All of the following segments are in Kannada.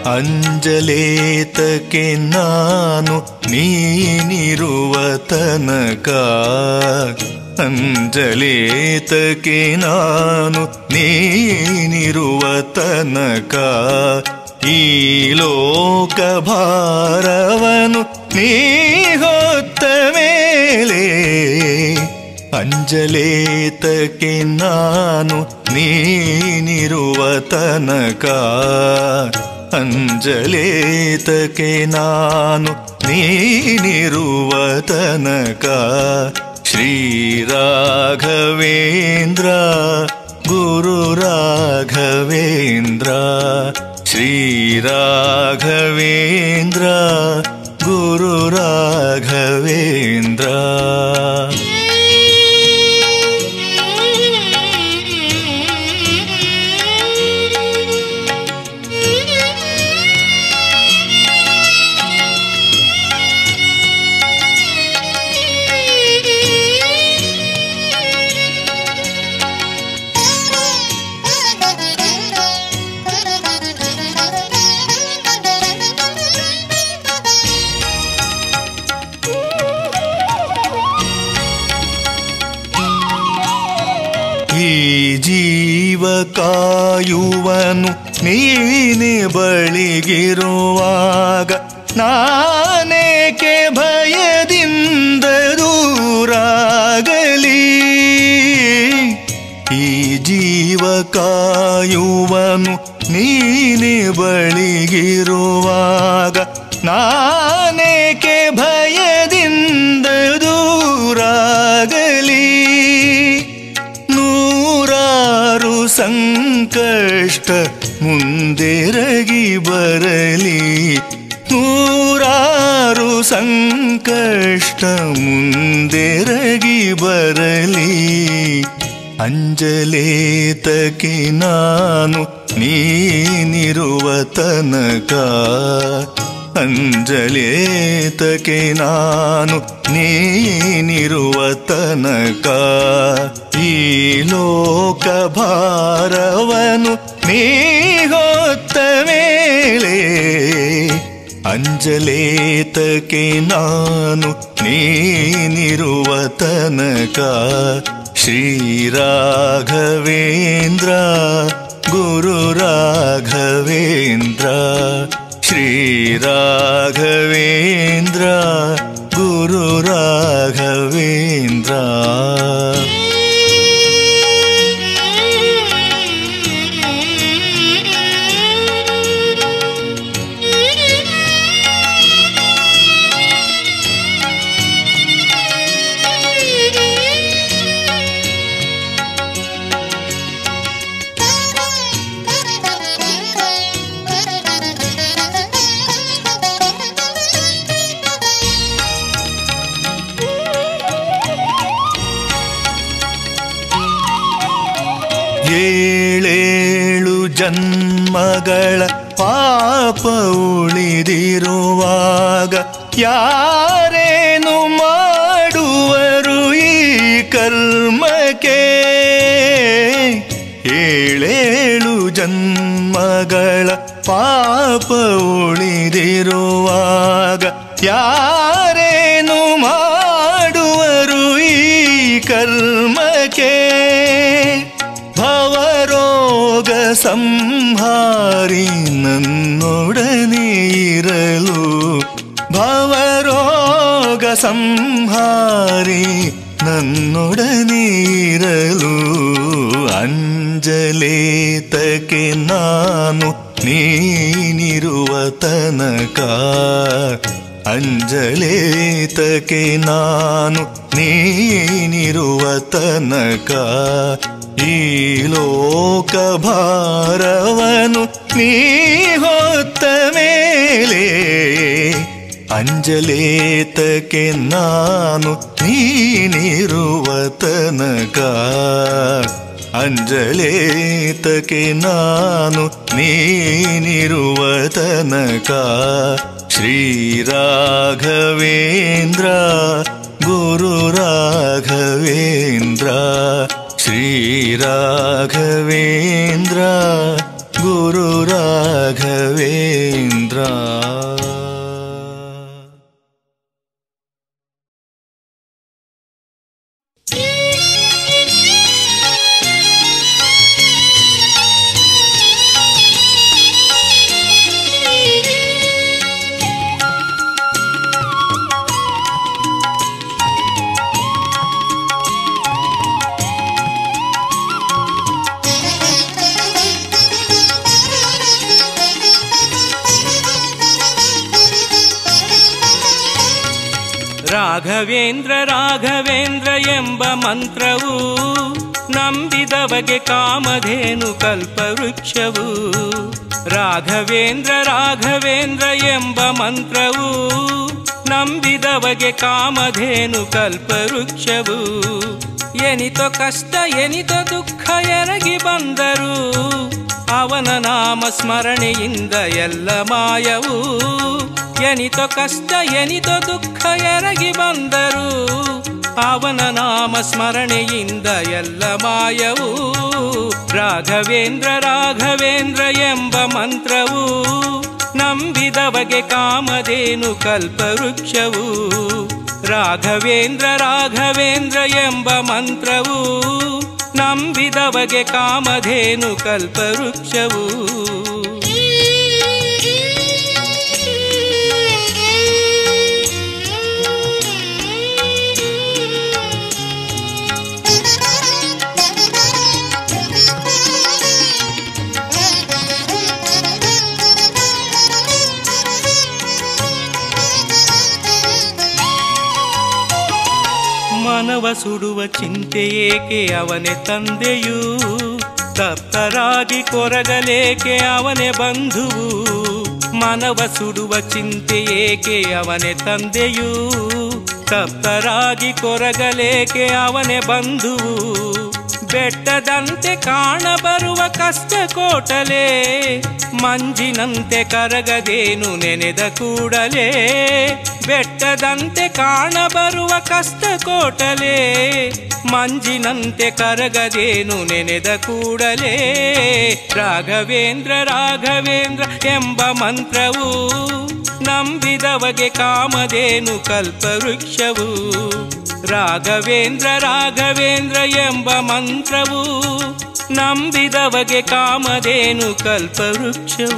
ಅಂಜಲೇತಕ್ಕೆ ನಾನು ನೀನಿರುವ ತನಕ ಅಂಜಲೇತಕ್ಕೆ ನಾನು ನೀನಿರುವ ತನಕ ಈ ಲೋಕ ಭಾರವನು ನೀ ಹೊತ್ತ ಮೇಲೆ ಅಂಜಲೇತಕ್ಕೆ ನಾನು ನೀನಿರುವ ತನಕ ಅಂಜಲೇತಕ್ಕೆ ನಾನು ನೀನಿರುವ ತನಕ ಶ್ರೀರಾಘವೇಂದ್ರ ಗುರು ರಾಘವೇಂದ್ರ ಶ್ರೀರಾಘವೇಂದ್ರ ಗುರು ರಾಘವೇಂದ್ರ ಈ ಜೀವ ಕಾಯುವನು ನೀನೆ ಬಳಿಗಿರುವಾಗ ನಾನೇಕೆ ಭಯದಿಂದ ದೂರಾಗಲಿ ಈ ಜೀವ ಕಾಯುವನು ನೀನೆ ಬಳಿಗಿರುವಾಗ ನಾನೇಕೆ ಭಯದಿಂದ ದೂರಾಗಲಿ ನೂರಾರು ಸಂಕಷ್ಟ ಮುಂದೆರಗಿ ಬರಲಿ ನೂರಾರು ಸಂಕಷ್ಟ ಮುಂದೆರಗಿ ಬರಲಿ ಅಂಜಲೇತಕ್ಕೆ ನಾನು ನೀನಿರುವ ತನಕ ಅಂಜಲೇತಕ್ಕೆ ನಾನು ನೀನಿರುವ ತನಕ ಈ ಲೋಕ ಭಾರವನು ನೀ ಹೊತ್ತ ಮೇಲೆ ಅಂಜಲೇತಕ್ಕೆ ನಾನು ನೀನಿರುವ ತನಕ ಶ್ರೀರಾಘವೇಂದ್ರ ಗುರು ರಾಘವೇಂದ್ರ ಶ್ರೀರಾಘವೇಂದ್ರ ಗುರು ರಾಘವೇಂದ್ರ ಏಳೇಳು ಜನ್ಮಗಳ ಪಾಪ ಉಳಿದಿರುವಾಗ ಯಾರೇನು ಮಾಡುವರು ಈ ಕರ್ಮಕ್ಕೆ ಏಳೇಳು ಜನ್ಮಗಳ ಪಾಪ ಉಳಿದಿರುವಾಗ ಯಾರೇನು ಮಾಡುವರು ಈ ಕರ್ಮಕ್ಕೆ ಭವರೋಗ ಸಂಹಾರಿ ನನ್ನೊಡನೆ ಇರಲು ಭವರೋಗ ಸಂಹಾರಿ ನನ್ನೊಡನೆ ಇರಲು ಅಂಜಲೇತಕ್ಕೆ ನಾನು ನೀನಿರುವ ತನಕ ಅಂಜಲೇತಕ್ಕೆ ನಾನು ನೀನಿರುವ ತನಕ ಈ ಲೋಕ ಭಾರವನು ನೀ ಹೊತ್ತ ಮೇಲೆ ಅಂಜಲೇತಕ್ಕೆ ನಾನು ನೀನಿರುವ ತನಕ ಅಂಜಲೇತಕ್ಕೆ ನಾನು ನೀನಿರುವ ತನಕ ಶ್ರೀರಾಘವೇಂದ್ರ ಗುರು ರಾಘವೇಂದ್ರ ಶ್ರೀರಾಘವೇಂದ್ರ ಗುರು ರಾಘವೇಂದ್ರ ರಾಘವೇಂದ್ರ ರಾಘವೇಂದ್ರ ಎಂಬ ಮಂತ್ರವು ನಂಬಿದವಗೆ ಕಾಮಧೇನು ಕಲ್ಪವೃಕ್ಷವು ರಾಘವೇಂದ್ರ ರಾಘವೇಂದ್ರ ಎಂಬ ಮಂತ್ರವು ನಂಬಿದವಗೆ ಕಾಮಧೇನು ಕಲ್ಪವೃಕ್ಷವು ಎನಿತೋ ಕಷ್ಟ ಎನಿತೋ ದುಃಖ ಎರಗಿ ಬಂದರು ಅವನ ನಾಮ ಸ್ಮರಣೆಯಿಂದ ಎಲ್ಲ ಮಾಯವು ಎನಿತೋ ಕಷ್ಟ ಎನಿತೋ ದುಃಖ ಎರಗಿ ಬಂದರು ಅವನ ನಾಮ ಸ್ಮರಣೆಯಿಂದ ಎಲ್ಲ ಮಾಯವು ರಾಘವೇಂದ್ರ ರಾಘವೇಂದ್ರ ಎಂಬ ಮಂತ್ರವು ನಂಬಿದವಗೆ ಕಾಮಧೇನು ಕಲ್ಪವೃಕ್ಷವು ರಾಘವೇಂದ್ರ ರಾಘವೇಂದ್ರ ಎಂಬ ಮಂತ್ರವು ನಂಬಿದವಗೆ ಕಾಮಧೇನು ಕಲ್ಪವೃಕ್ಷವು ಮನವ ಸುಡುವ ಚಿಂತೆ ಏಕೆ ಅವನೇ ತಂದೆಯೂ ತಪ್ತರಾಗಿ ಕೊರಗಲೇಕೆ ಅವನೇ ಬಂಧುವು ಮನವ ಸುಡುವ ಚಿಂತೆ ಏಕೆ ಅವನೇ ತಂದೆಯೂ ತಪ್ತರಾಗಿ ಕೊರಗಲೇಕೆ ಅವನೇ ಬಂಧುವು ಬೆಟ್ಟದಂತೆ ಕಾಣಬರುವ ಕಷ್ಟ ಕೋಟಲೆ ಮಂಜಿನಂತೆ ಕರಗದೇನು ನೆನೆದ ಕೂಡಲೇ ಬೆಟ್ಟದಂತೆ ಕಾಣಬರುವ ಕಷ್ಟ ಕೋಟಲೆ ಮಂಜಿನಂತೆ ಕರಗದೇನು ನೆನೆದ ಕೂಡಲೇ ರಾಘವೇಂದ್ರ ರಾಘವೇಂದ್ರ ಎಂಬ ಮಂತ್ರವು ನಂಬಿದವಗೆ ಕಾಮಧೇನು ಕಲ್ಪವೃಕ್ಷವು ರಾಘವೇಂದ್ರ ರಾಘವೇಂದ್ರ ಎಂಬ ಮಂತ್ರವು ನಂಬಿದವಗೆ ಕಾಮಧೇನು ಕಲ್ಪವೃಕ್ಷವು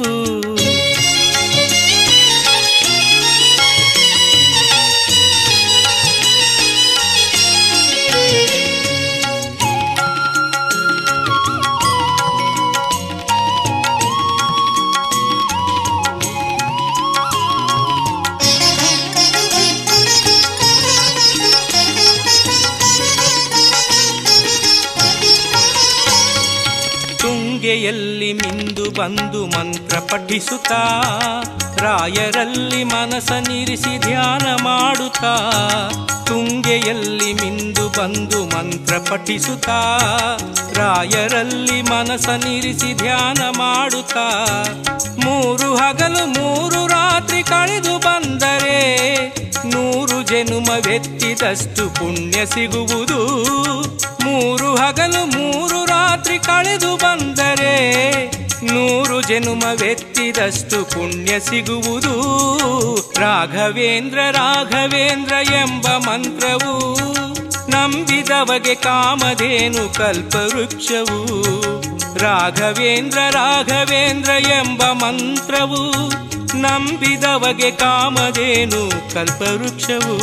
ತುಂಗೆಯಲ್ಲಿ ಮಿಂದು ಬಂದು ಮಂತ್ರ ಪಠಿಸುತ್ತಾ ರಾಯರಲ್ಲಿ ಮನಸನಿರಿಸಿ ಧ್ಯಾನ ಮಾಡುತ್ತಾ ತುಂಗೆಯಲ್ಲಿ ಮಿಂದು ಬಂದು ಮಂತ್ರ ಪಠಿಸುತ್ತಾ ರಾಯರಲ್ಲಿ ಮನಸನಿರಿಸಿ ಧ್ಯಾನ ಮಾಡುತ್ತಾ ಮೂರು ಹಗಲು ಮೂರು ರಾತ್ರಿ ಕಳೆದು ಬಂದರೆ ನೂರು ಜನುಮವೆತ್ತಿದಷ್ಟು ಪುಣ್ಯ ಸಿಗುವುದು ಮೂರು ಹಗಲು ಮೂರು ರಾತ್ರಿ ಕಳೆದು ಬಂದರೆ ನೂರು ಜನುಮವೆತ್ತಿದಷ್ಟು ಪುಣ್ಯ ಸಿಗುವುದು ರಾಘವೇಂದ್ರ ರಾಘವೇಂದ್ರ ಎಂಬ ಮಂತ್ರವು ನಂಬಿದವಗೆ ಕಾಮಧೇನು ಕಲ್ಪವೃಕ್ಷವು ರಾಘವೇಂದ್ರ ರಾಘವೇಂದ್ರ ಎಂಬ ಮಂತ್ರವು ನಂಬಿದವಗೆ ಕಾಮಧೇನು ಕಲ್ಪವೃಕ್ಷವು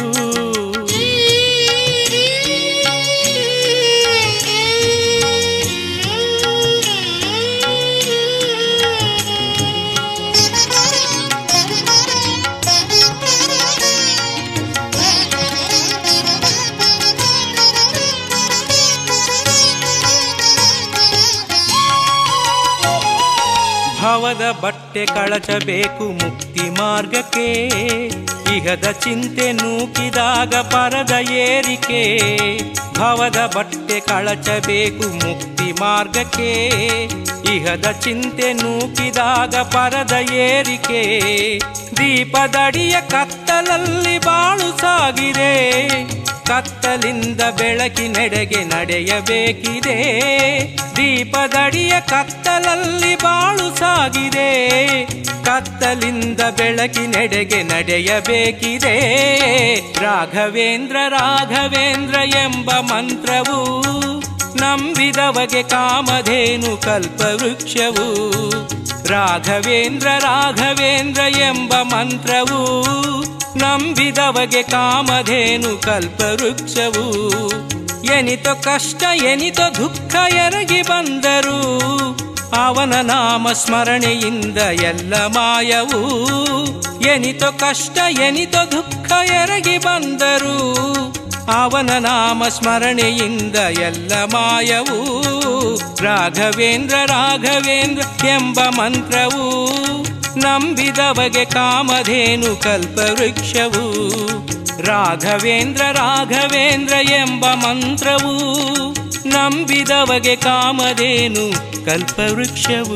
ಭವದ ಬಟ್ಟೆ ಕಳಚಬೇಕು ಮುಕ್ತಿ ಮಾರ್ಗಕ್ಕೆ ಇಹದ ಚಿಂತೆ ನೂಕಿದಾಗ ಪರದ ಏರಿಕೆ ಭವದ ಬಟ್ಟೆ ಕಳಚಬೇಕು ಮುಕ್ತಿ ಮಾರ್ಗಕ್ಕೆ ಇಹದ ಚಿಂತೆ ನೂಕಿದಾಗ ಪರದ ಏರಿಕೆ ದೀಪದಡಿಯ ಕತ್ತಲಲ್ಲಿ ಬಾಳು ಸಾಗಿದೆ ಕತ್ತಲಿಂದ ಬೆಳಕಿನೆಡೆಗೆ ನಡೆಯಬೇಕಿದೆ ದೀಪದಡಿಯ ಕತ್ತಲಲ್ಲಿ ಬಾಳು ಸಾಗಿದೆ ಕತ್ತಲಿಂದ ಬೆಳಕಿನೆಡೆಗೆ ನಡೆಯಬೇಕಿದೆ ರಾಘವೇಂದ್ರ ರಾಘವೇಂದ್ರ ಎಂಬ ಮಂತ್ರವು ನಂಬಿದವಗೆ ಕಾಮಧೇನು ಕಲ್ಪವೃಕ್ಷವು ರಾಘವೇಂದ್ರ ರಾಘವೇಂದ್ರ ಎಂಬ ಮಂತ್ರವು ನಂಬಿದವಗೆ ಕಾಮಧೇನು ಕಲ್ಪವೃಕ್ಷವು ಎನಿತೋ ಕಷ್ಟ ಎನಿತೋ ದುಃಖ ಎರಗಿ ಬಂದರು ಅವನ ನಾಮ ಸ್ಮರಣೆಯಿಂದ ಎಲ್ಲ ಮಾಯವು ಎನಿತೋ ಕಷ್ಟ ಎನಿತೋ ದುಃಖ ಎರಗಿ ಬಂದರು ಅವನ ನಾಮ ಸ್ಮರಣೆಯಿಂದ ಎಲ್ಲ ಮಾಯವು ರಾಘವೇಂದ್ರ ರಾಘವೇಂದ್ರ ಎಂಬ ಮಂತ್ರವು ನಂಬಿದವಗೆ ಕಾಮಧೇನು ಕಲ್ಪವೃಕ್ಷವು ರಾಘವೇಂದ್ರ ರಾಘವೇಂದ್ರ ಎಂಬ ಮಂತ್ರವು ನಂಬಿದವಗೆ ಕಾಮಧೇನು ಕಲ್ಪವೃಕ್ಷವು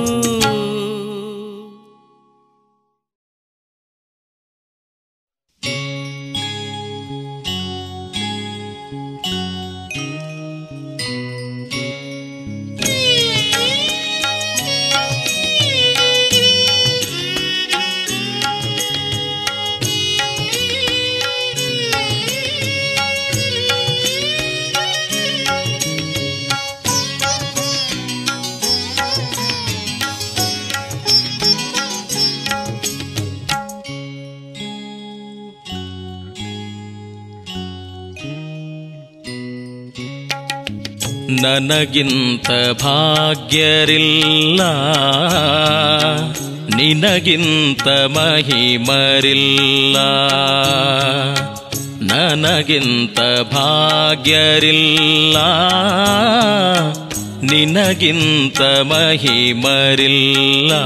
ನನಗಿಂತ ಭಾಗ್ಯರಿಲ್ಲ ನಿನಗಿಂತ ಮಹಿಮರಿಲ್ಲ ನನಗಿಂತ ಭಾಗ್ಯರಿಲ್ಲ ನಿನಗಿಂತ ಮಹಿಮರಿಲ್ಲ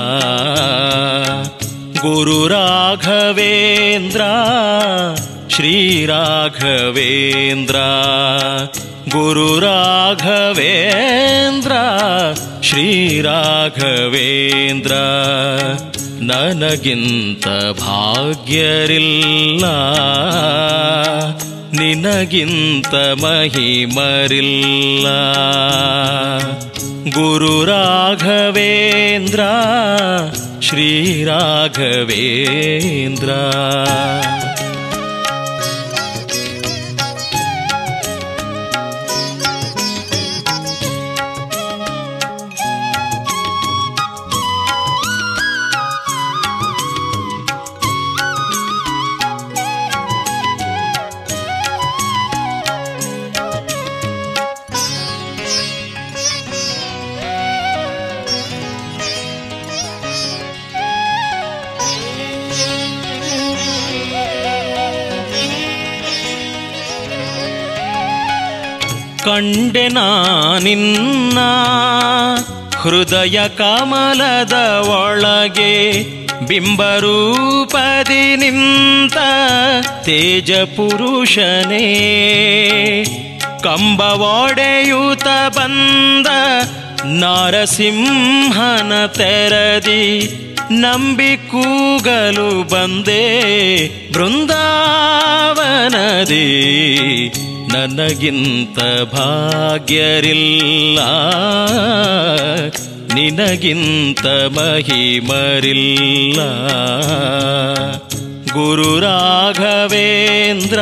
ಗುರು ರಾಘವೇಂದ್ರ ಶ್ರೀರಾಘವೇಂದ್ರ ಗುರು ರಾಘವೇಂದ್ರ ಶ್ರೀರಾಘವೇಂದ್ರ ನನಗಿಂತ ಭಾಗ್ಯರಿಲ್ಲ ನಿನಗಿಂತ ಮಹಿಮರಿಲ್ಲ ಗುರು ರಾಘವೇಂದ್ರ ಶ್ರೀರಾಘವೇಂದ್ರ ಕಂಡೆ ನಿನ್ನ ಹೃದಯ ಕಮಲದ ಒಳಗೆ ಬಿಂಬರೂಪದಿ ನಿಂತ ತೇಜ ಪುರುಷನೇ ಕಂಬ ಒಡೆಯೂತ ಬಂದ ನಾರಸಿಂಹನ ತೆರದಿ ನಂಬಿ ಕೂಗಲು ಬಂದೆ ಬೃಂದಾವನದಿ ನನಗಿಂತ ಭಾಗ್ಯರಿಲ್ಲ ನಿನಗಿಂತ ಮಹಿಮರಿಲ್ಲ ಗುರು ರಾಘವೇಂದ್ರ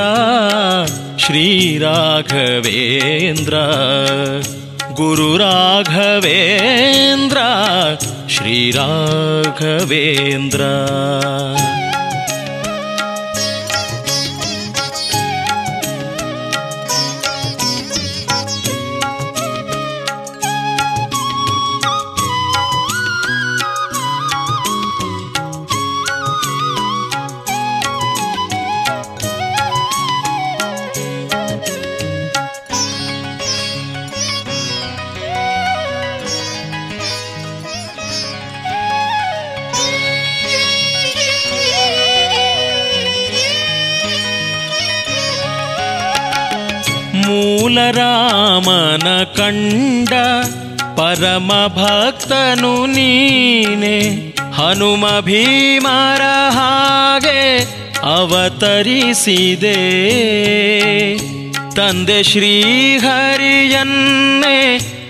ಶ್ರೀರಾಘವೇಂದ್ರ ಗುರು ರಾಘವೇಂದ್ರ ಶ್ರೀರಾಘವೇಂದ್ರ ಮೂಲರಾಮನ ಕಂಡ ಪರಮ ಭಕ್ತನು ನೀನೆ ಹನುಮ ಭೀಮರ ಹಾಗೆ ಅವತರಿಸಿದೆ ತಂದೆ ಶ್ರೀಹರಿಯನ್ನೇ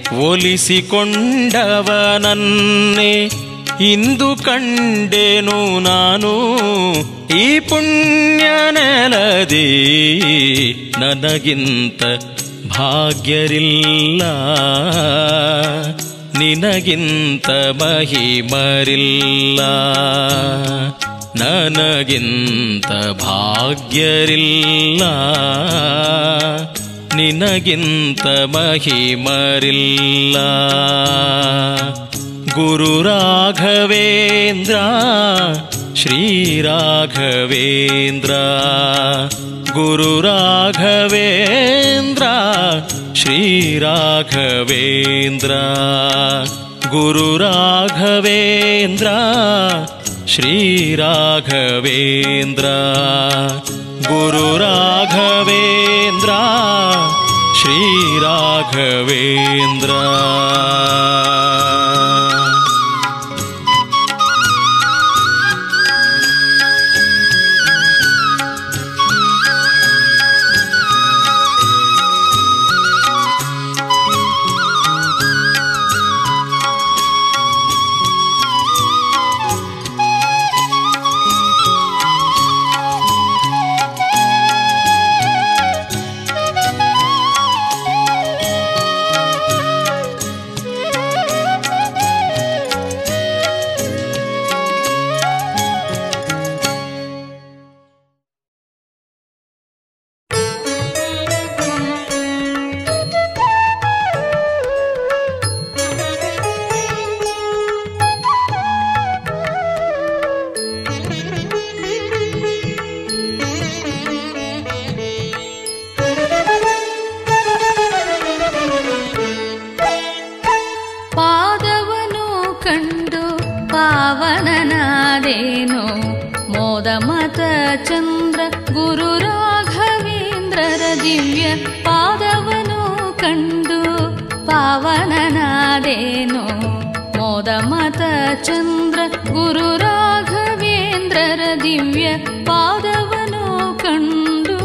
ಒಲಿಸಿಕೊಂಡವನನ್ನೇ ಇಂದು ಕಂಡೆನು ನಾನು ಈ ಪುಣ್ಯ ನೆಲದಿ ನನಗಿಂತ ಭಾಗ್ಯರಿಲ್ಲ ನಿನಗಿಂತ ಮಹಿಮರಿಲ್ಲ ನನಗಿಂತ ಭಾಗ್ಯರಿಲ್ಲ ನಿನಗಿಂತ ಮಹಿಮರಿಲ್ಲ ಗುರು ರಾಘವೇಂದ್ರ ಶ್ರೀರಾಘವೇಂದ್ರ ಗುರು ರಾಘವೇಂದ್ರ ಶ್ರೀರಾಘವೇಂದ್ರ ಗುರು ರಾಘವೇಂದ್ರ ಶ್ರೀರಾಘವೇಂದ್ರ ಗುರು ರಾಘವೇಂದ್ರ ಶ್ರೀರಾಘವೇಂದ್ರ ಪಾದವನು ಕಂಡು ಪಾವನನಾದೇನೋ ಮೋದ ಮತ ಚಂದ್ರ ಗುರು ರಾಘವೇಂದ್ರರ ದಿವ್ಯ ಪಾದವನು ಕಂಡು ಪಾವನನಾದೇನೋ ಮೋದ ಮತ ಚಂದ್ರ ಗುರು ರಾಘವೇಂದ್ರರ ದಿವ್ಯ ಪಾದವನು ಕಂಡು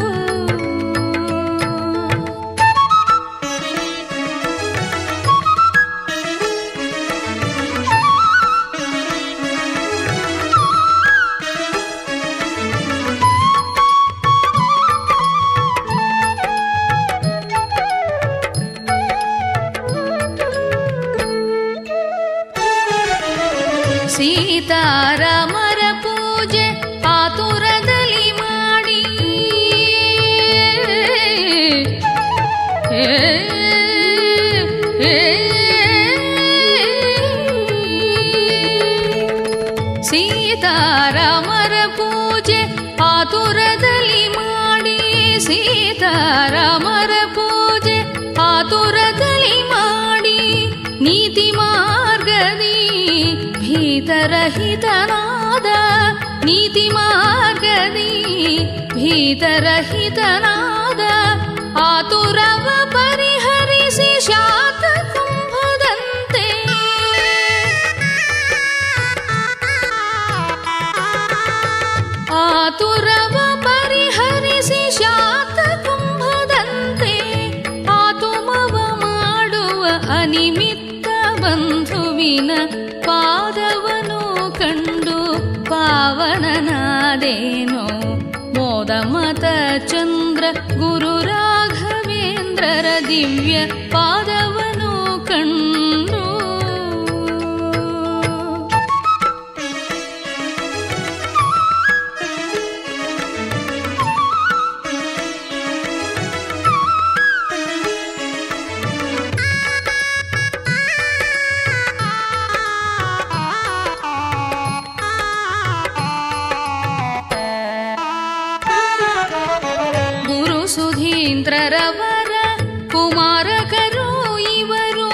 ಸೀತಾರಾಮರ ಪೂಜೆ ಆತುರದಲ್ಲಿ ಮಾಡಿ ಏ, ಏ, ಸೀತಾರಾಮರ ಪೂಜೆ ಆತುರದಲ್ಲಿ ಮಾಡಿ ಸೀತಾರಾಮರ ಪೂಜೆ ಆತುರದಲ್ಲಿ ಮಾಡಿ ನೀತಿ ಮಾರ್ಗದಿ ಭೀತರಹಿತನಾದ ನೀತಿ ಮಾರ್ಗದಿ ಭೀತರಹಿತನಾದ ಆತುರವ ಪರಿಹರಿಸಿ ಶಾತ ಕುಂಭದಂತೆ ಆತುರವ ಪರಿಹರಿಸಿ ಶಾತ ಕುಂಭದಂತೆ ಆತುಮವ ಮಾಡುವ ಅನಿಮಿತ್ತ ಬಂಧುವಿನ ಪಾದವನು ಕಂಡು ಪಾವನನಾದೇನೋ ಮೋದ ಮತ ಚಂದ್ರ ಗುರು ರಾಘವೇಂದ್ರರ ದಿವ್ಯ ಪಾದವನು ಕಂಡು ಗುರು ಸುಧೀಂದ್ರರವರ ಕುಮಾರಕರು ಇವರು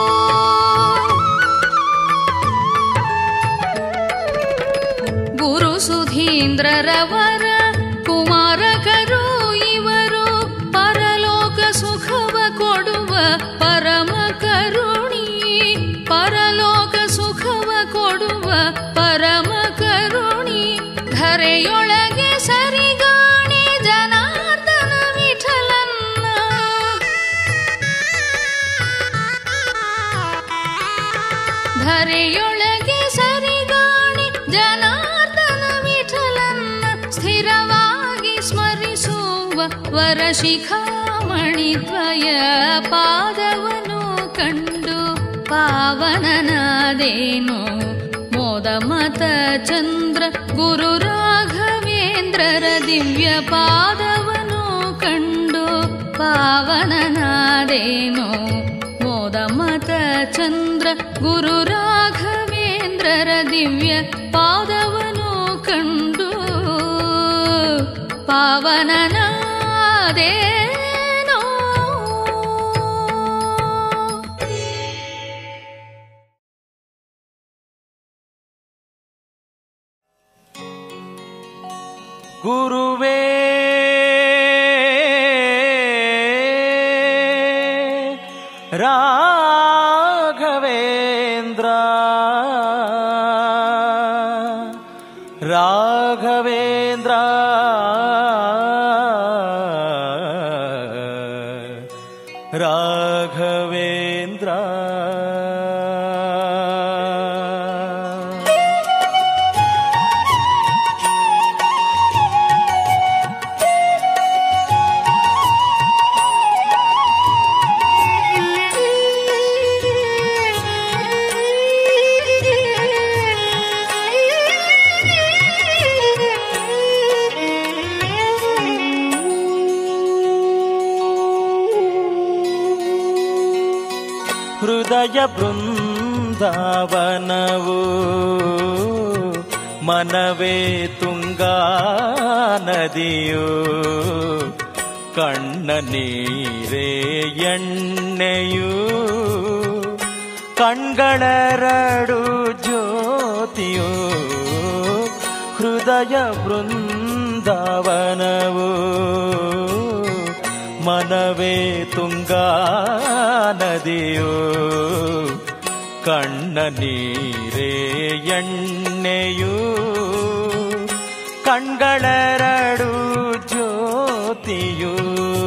ಗುರು ಸುಧೀಂದ್ರರವರ ಕುಮಾರಕರು ಇವರು ಪರಲೋಕ ಸುಖವ ಕೊಡುವ ಪರಮ ಕರುಣಿ ಧರೆಯೊಳಗೆ ಸರಿಗಾಣಿ ಜನಾರ್ದನ ವಿಠಲನ್ನ ಧರೆಯೊಳಗೆ ಸರಿಗಾಣಿ ಜನಾರ್ದನ ವಿಠಲನ್ನ ಸ್ಥಿರವಾಗಿ ಸ್ಮರಿಸುವ ವರಶಿಖಾಮಣಿದ್ವಯ ಪಾದವನು ಕಂಡು ಪಾವನನಾದೇನು ಮೋದ ಮತ ಚಂದ್ರ ಗುರು ರಾಘವೇಂದ್ರರ ದಿವ್ಯ ಪಾದವನು ಕಂಡು ಪಾವನನಾದೇನು ಮೋದ ಮತ ಚಂದ್ರ ಗುರು ರಾಘವೇಂದ್ರರ ದಿವ್ಯ ಪಾದವನು ಕಂಡು ಪಾವನನಾದೇನೋ ಗುರುವೇ ರಾಘವೇಂದ್ರ ರಾಘವೇಂದ್ರ ರಾಘವೇಂದ್ರ ಹೃದಯ ಬೃಂದಾವನವು ಮನವೇ ತುಂಗಾ ನದಿಯು ಕಣ್ಣ ನೀರೇ ಎಣ್ಣೆಯು ಕಣ್ಗಳೆರಡು ಜ್ಯೋತಿಯು ಹೃದಯ ಬೃಂದಾವನವು ಮನವೇ ತುಂಗಾ ನದಿಯು ಕಣ್ಣ ನೀರೇ ಎಣ್ಣೆಯು ಕಣ್ಗಳೆರಡು ಜ್ಯೋತಿಯು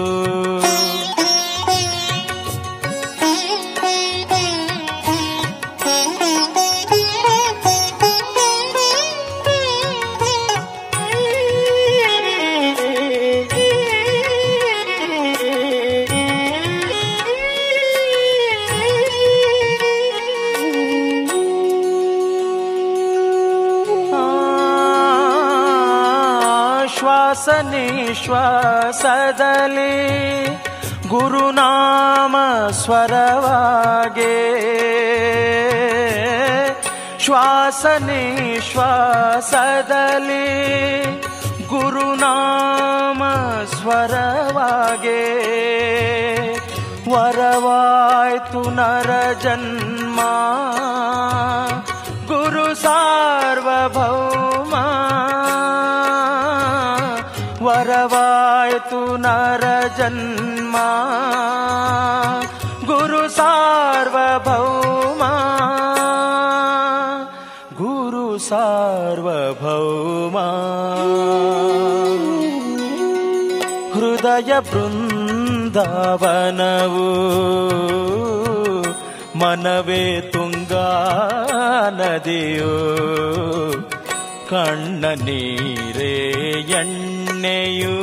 ಶ್ವಾಸ ನಿಶ್ವಾಸದಲ್ಲಿ ಗುರುನಾಮ ಸ್ವರವಾಗೆ ಶ್ವಾಸ ನಿಶ್ವಾಸದಲ್ಲಿ ಗುರುನಾಮ ಸ್ವರವಾಗೆ ವರವಾಯ್ತು ನರ ಜನ್ಮ ಗುರು ಸಾರ್ವಭೌಮ ವರವಾಯ್ತು ನರ ಜನ್ಮ ಗುರು ಸಾರ್ವಭೌಮ ಗುರು ಸಾರ್ವಭೌಮ ಹೃದಯ ಬೃಂದಾವನವು ಮನವೇ ತುಂಗಾ ನದಿಯು ಕಣ್ಣ ನೀರೇ ಎಣ್ಣೆಯು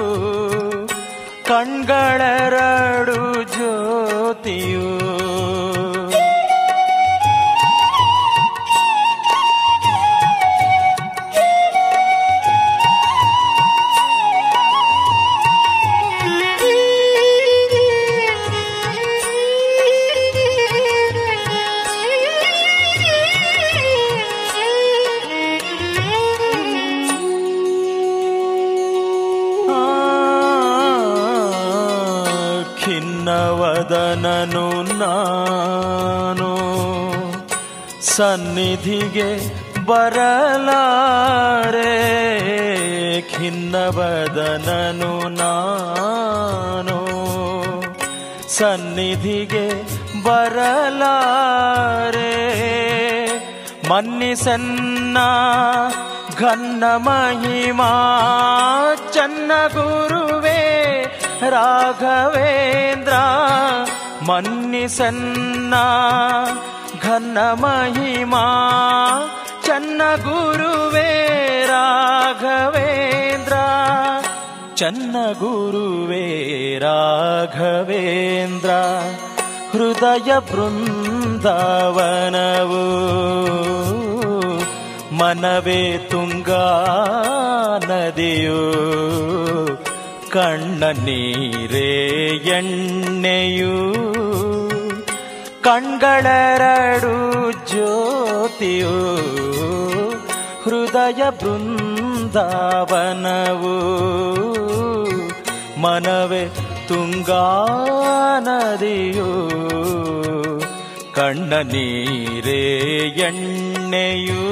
ಕಣ್ಗಳೆರಡು ಜ್ಯೋತಿಯು ಖಿನ್ನವದನನು ನಾನು ಸನ್ನಿಧಿಗೆ ಬರಲಾರೆ ಖಿನ್ನವದನನು ನಾನು ಸನ್ನಿಧಿಗೆ ಬರಲಾರೆ ಮನ್ನಿಸನ್ನ ಘನ್ನ ಮಹಿಮಾ ಚನ್ನ ಗುರುವೇ ರಾಘವೇಂದ್ರ ಮನ್ನಿಸನ್ನ ಘನ್ನ ಮಹಿಮಾ ಚನ್ನ ಗುರುವೇ ರಾಘವೇಂದ್ರ ಚನ್ನ ಗುರುವೇ ರಾಘವೇಂದ್ರ ಹೃದಯ ಬೃಂದಾವನವು ಮನವೇ ತುಂಗಾ ನದಿಯು ಕಣ್ಣ ನೀರೇ ಎಣ್ಣೆಯು ಕಣ್ಗಳೆರಡು ಜ್ಯೋತಿಯು ಹೃದಯ ಬೃಂದಾವನವು ಮನವೇ ತುಂಗಾ ನದಿಯು ಕಣ್ಣ ನೀರೇ ಎಣ್ಣೆಯು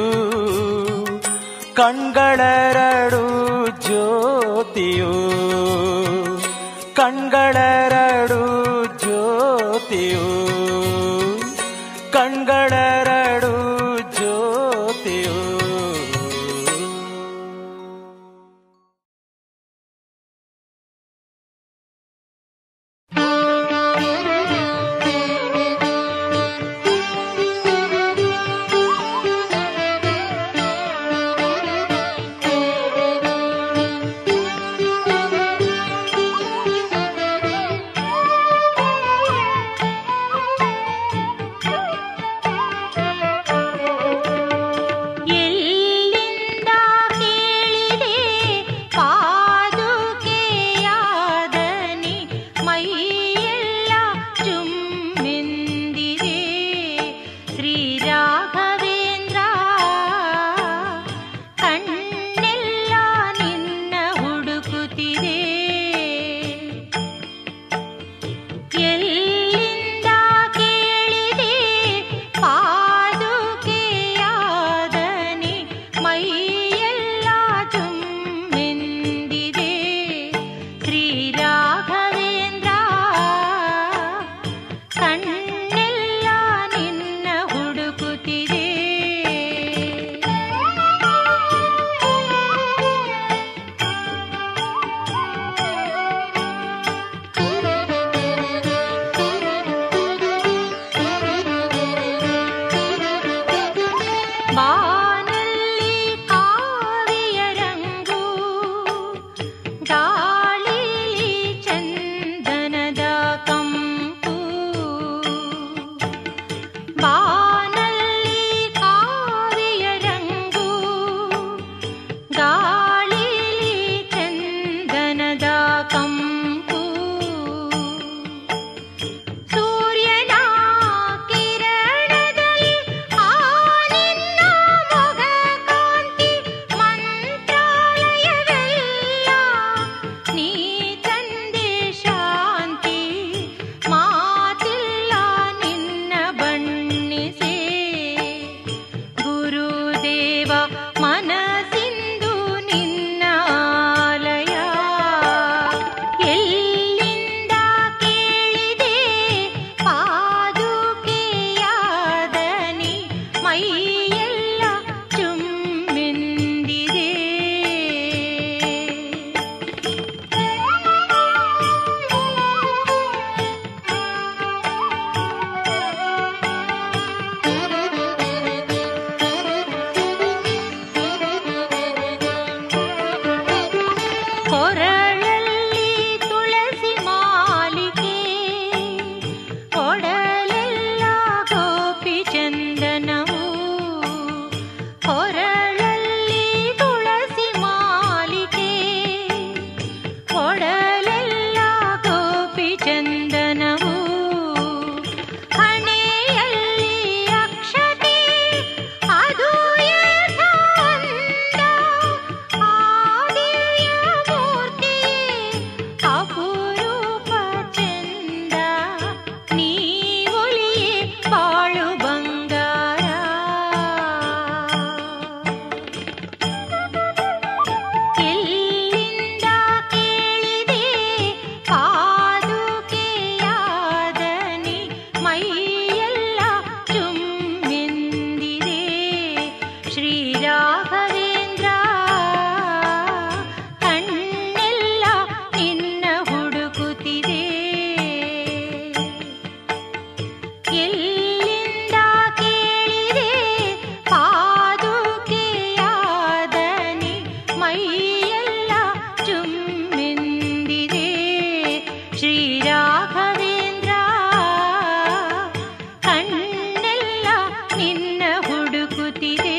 ಕಣ್ಗಳೆರಡು ಜ್ಯೋತಿಯು ಕಣ್ಗಳೆರಡು ಜ್ಯೋತಿಯು ಕಣ್ಗಳೆರಡು ಜ್ಯೋತಿಯು ಎಲ್ಲಿಂದ ಕೇಳಿದೆ ಪಾದುಕೆಯಾದನಿ ಮೈಯೆಲ್ಲ ಚುಮ್ಮೆಂದಿದೆ ಶ್ರೀ ರಾಘವೇಂದ್ರ ಕಣ್ಣೆಲ್ಲ ನಿನ್ನ ಹುಡುಕುತ್ತಿದೆ ಎಲ್ಲಿಂದ ಕೇಳಿದೆ ಪಾದುಕೆಯಾದನಿ ಮೈಯೆಲ್ಲ ಚುಮ್ಮೆಂದಿದೆ ಶ್ರೀ ರಾಘವೇಂದ್ರ ಕಣ್ಣೆಲ್ಲ ನಿನ್ನ ಹುಡುಕುತ್ತಿದೆ ಬಾನಲ್ಲಿ ಕಾವಿಯ ರಂಗು ಗಾಳಿಲಿ ಚಂದನದ ಕಂಪು ಬಾನಲ್ಲಿ ಕಾವಿಯ ರಂಗು ಗಾಳಿಲಿ ಚಂದನದ ಕಂಪು ಸೂರ್ಯನ ಕಿರಣದಲ್ಲಿ ಆ ನಿನ್ನ ಮೊಗ ಕಾಂತಿ ಮಂತ್ರಾಲಯವೆಲ್ಲ ನೀ ತಂದೆ ಶಾಂತಿ ಮಾತಿಲ್ಲ ನಿನ್ನ ಬಣ್ಣಿಸೆ ಗುರುದೇವ ಮನಸಿಂದು ನಿನ್ನ ಆಲಯ ಎಲ್ಲಿಂದ ಕೇಳಿದೆ ಪಾದುಕೆಯಾದನಿ ಮೈಯೆಲ್ಲ ಚುಮ್ಮೆಂದಿದೆ ಶ್ರೀರಾಘವೇಂದ್ರ ಕಣ್ಣೆಲ್ಲ ನಿನ್ನ ಹುಡುಕುತ್ತಿದೆ ಎಲ್ಲಿಂದ ಕೇಳಿದೆ ಪಾದುಕೆಯಾದನಿ ಮೈಯೆಲ್ಲ ಚುಮ್ಮೆಂದಿದೆ ಶ್ರೀರಾಘವೇಂದ್ರ ಕಣ್ಣೆಲ್ಲ ನಿನ್ನ ಹುಡುಕುತ್ತಿದೆ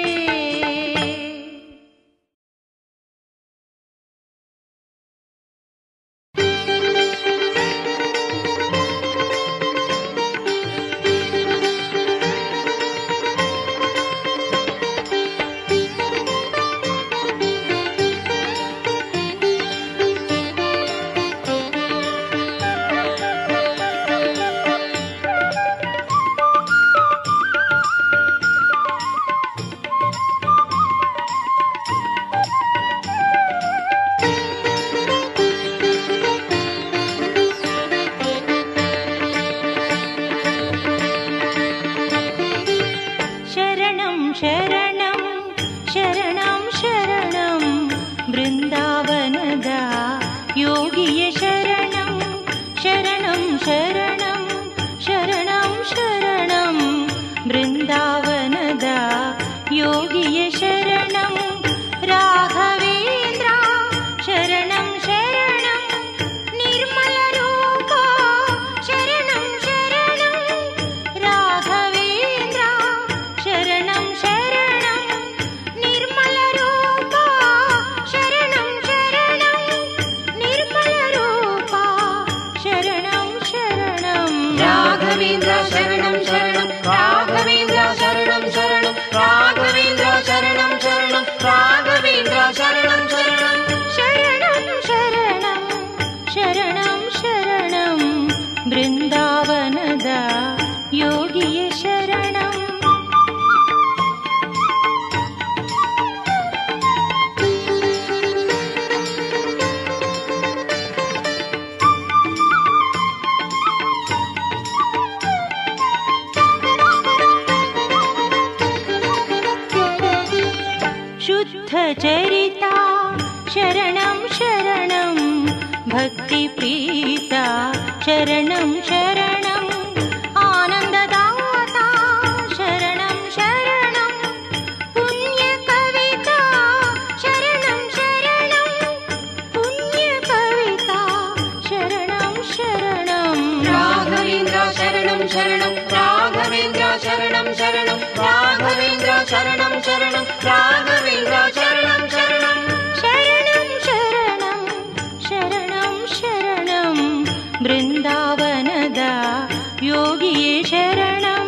ಶರಣಂ ಶರಣಂ ಶರಣಂ ಶರಣಂ ಬೃಂದಾವನದ ಯೋಗಿಯ ಶರಣಂ ಶರಣಂ ಶರಣಂ ಶರಣಂ ಶರಣಂ ಬೃಂದಾವನದ ಯೋಗಿಯ ಶರಣಂ ರಾಘವೇಂದ್ರ ಶರಣಂ ಶರಣಂ ನಿರ್ಮಲ ರೂಪ ಶರಣಂ ಶರಣಂ ರಾಘವೇಂದ್ರ ಶರಣಂ ಶರಣಂ ನಿರ್ಮಲ ರೂಪ ಶರಣಂ ಶರಣಂ ನಿರ್ಮಲ ರೂಪ ಶರಣಂ ಶರಣಂ ರಾಘವೇಂದ್ರ ಶರಣಂ ಶರಣಂ ರಾಘವೇಂದ್ರ ಶರಣಂ ಶರಣಂ ರಾಘವೇಂದ್ರ ಶರಣಂ ಶರಣಂ ರಾಘವೇಂದ್ರ ಶರಣಂ ಶರಣಂ ಶರಣಂ ಶರಣಂ ಶರಣಂ ಶರಣಂ ಬೃಂದಾವನದ ಯೋಗಿಯ ಶರಣಂ ಶುದ್ಧ ಚರಿತಾ ಶರಣಂ ಶರಣಂ ಭಕ್ತಿ ಪ್ರೀತ ಶರಣಂ ಶರಣಂ ಆನಂದದಾತ ಶರಣಂ ಶರಣಂ ಪುಣ್ಯ ಕವಿತಾ ಶರಣಂ ಶರಣಂ ಪುಣ್ಯ ಕವಿತಾ ಶರಣಂ ಶರಣಂ ರಾಘವೇಂದ್ರ ಶರಣಂ ಶರಣಂ ರಾಘವೇಂದ್ರ ಶರಣಂ ಶರಣಂ ರಾಘವೇಂದ್ರ ಶರಣಂ ಶರಣಂ ರಾಘವೇಂದ್ರ ಶರಣಂ ಶರಣಂ ಶರಣಂ ಶರಣಂ ಶರಣಂ ಶರಣಂ ಬೃಂದಾವನದ ಯೋಗಿಯೇ ಶರಣಂ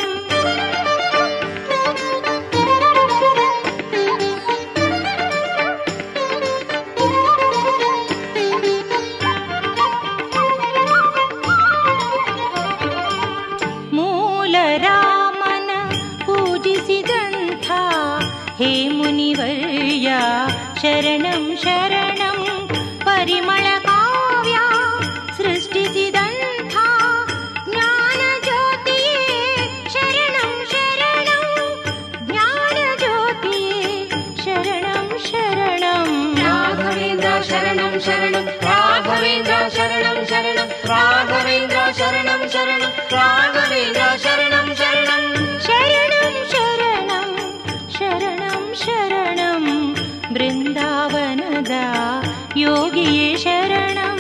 ಮೂಲ ರಾಮನ ಪೂಜಿಸಿದಂಥ ಹೇ ಮುನಿವರ್ಯ ಶರಣಂ ಶರಣಂ ಪರಿಮಳ ಕಾವ್ಯ ಸೃಷ್ಟಿಸಿದಂಥ ಜ್ಞಾನ ಜ್ಯೋತಿಯೇ ಶರಣಂ ಶರಣಂ ಜ್ಞಾನ ಜ್ಯೋತಿಯೇ ಶರಣಂ ಶರಣಂ ರಾಘವೇಂದ್ರ ಶರಣಂ ಶರಣಂ ರಾಘವೇಂದ್ರ ಶರಣಂ ಶರಣಂ ರಾಘವೇಂದ್ರ ಶರಣಂ ಶರಣಂ ರಾಘವೇಂದ್ರ ಶರಣಂ ಶರಣಂ ಶರಣಂ ಶರಣಂ ಶರಣಂ ಶರಣಂ ಬೃಂದಾವನದ ಯೋಗಿಯೇ ಶರಣಂ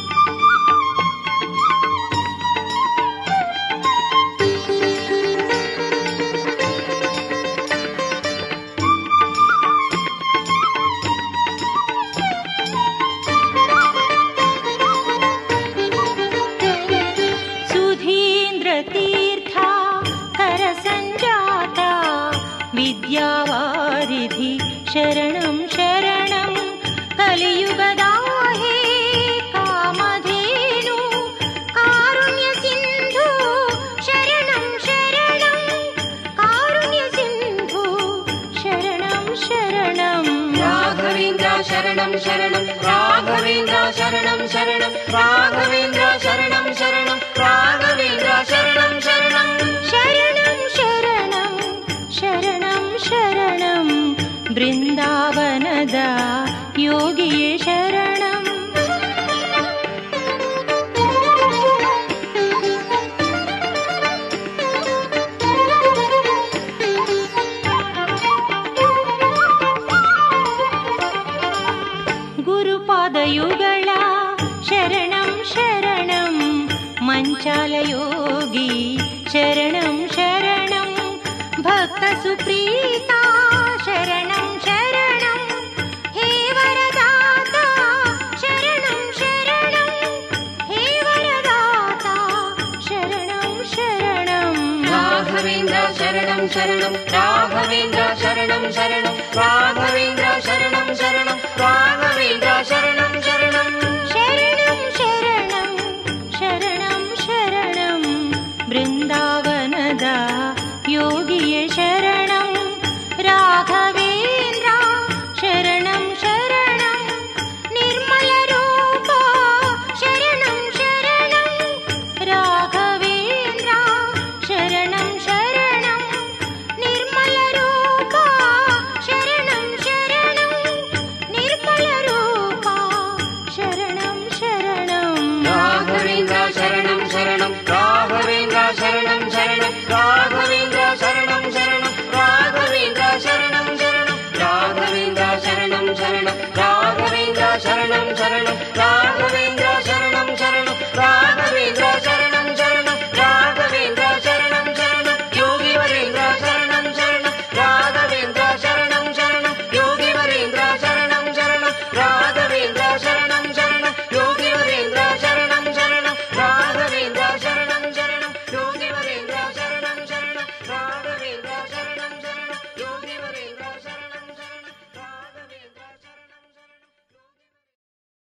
ಸುಧೀಂದ್ರ ತೀರ್ಥ ಕರ ಸಂಜಾತ ವಿದ್ಯಾವಾರಿಧಿ ಶರಣಂ ಶರಣಂ ಕಲಿಯುಗದಾಹೇ ಕಾಮಧೇನು ಕಾರುಣ್ಯ ಸಿಂಧು ಶರಣಂ ಶರಣಂ ಕಾರುಣ್ಯ ಸಿಂಧು ಶರಣಂ ಶರಣಂ ರಾಘವೇಂದ್ರ ಶರಣಂ ಶರಣಂ ರಾಘವೇಂದ್ರ ಶರಣಂ ಶರಣಂ ರಾಘವೇಂದ್ರ ಶರಣಂ ಶರಣಂ ರಾಘವೇಂದ್ರ ಶರಣಂ ಶರಣಂ ಶರಣಂ ಶರಣಂ ಶರಣಂ ಶರಣಂ ಬೃಂದಾವನದ ಯೋಗಿಯೇ ಶರಣಂ ಗುರುಪಾದಯುಗಳ ಶರಣಂ ಶರಣಂ ಮಂಚಾಲಯೋಗಿ ಶರಣಂ ಶರಣಂ ಭಕ್ತ ಸುಪ್ರೀತ ಶರಣಂ ಶರಣಂ ಹೇ ವರದಾತ ಶರಣಂ ಶರಣಂ ಹೇ ವರದಾತ ಶರಣಂ ಶರಣಂ ರಾಘವೇಂದ್ರ ಶರಣಂ ಶರಣಂ ರಾಘವೇಂದ್ರ ಶರಣಂ ಶರಣಂ ರಾಘವೇಂದ್ರ ಶರಣಂ ಶರಣಂ ರಾಘವೇಂದ್ರ ಶರಣಂ ಶರಣಂ ಶರಣಂ ಶರಣಂ ಶರಣಂ ಶರಣಂ ಬೃಂದಾವನದ ಯೋಗಿಯೇ ಶರಣಂ ರಾಘವೇಂದ್ರ ಶರಣಂ ಶರಣಂ ನಿರ್ಮಲ ರೂಪ ಶರಣಂ ಶರಣಂ ರಾಘವೇಂದ್ರ ಶರಣಂ ಶರಣಂ ನಿರ್ಮಲ ರೂಪ ಶರಣಂ ಶರಣಂ ನಿರ್ಮಲ ರೂಪ ಶರಣಂ ಶರಣಂ ರಾಘವೇಂದ್ರ ಶರಣಂ ಶರಣಂ ರಾಘವೇಂದ್ರ ಶರಣಂ ಶರಣಂ ರಾಘವೇಂದ್ರ ಶರಣಂ ಶರಣಂ ರಾಘವೇಂದ್ರ ಶರಣಂ ಶರಣಂ ರಾಘವೇಂದ್ರ ಶರಣಂ ಶರಣಂ ರಾಘವೇಂದ್ರ ಶರಣಂ ಶರಣಂ ರಾಘವೇಂದ್ರ ಶರಣಂ ಶರಣಂ ರಾಘವೇಂದ್ರ ಶರಣಂ ಶರಣಂ ರಾಘವೇಂದ್ರ ಶರಣಂ ಶರಣಂ ಯೋಗಿ ವರೇಂದ್ರ ಶರಣಂ ಶರಣಂ ರಾಘವೇಂದ್ರ ಶರಣಂ ಶರಣಂ ಯೋಗಿ ವರೇಂದ್ರ ಶರಣಂ ಶರಣಂ ರಾಘವೇಂದ್ರ ಶರಣಂ ಶರಣಂ ಯೋಗಿ ವರೇಂದ್ರ ಶರಣಂ ಶರಣಂ ರಾಘವೇಂದ್ರ ಶರಣಂ ಶರಣಂ ಯೋಗಿ ವರೇಂದ್ರ ಶರಣಂ ಶರಣಂ ರಾಘವೇಂದ್ರ ಶರಣಂ ಶರಣಂ ಯೋಗಿ ವರೇಂದ್ರ ಶರಣಂ ಶರಣಂ ರಾಘವೇಂದ್ರ ಶರಣಂ ಶರಣಂ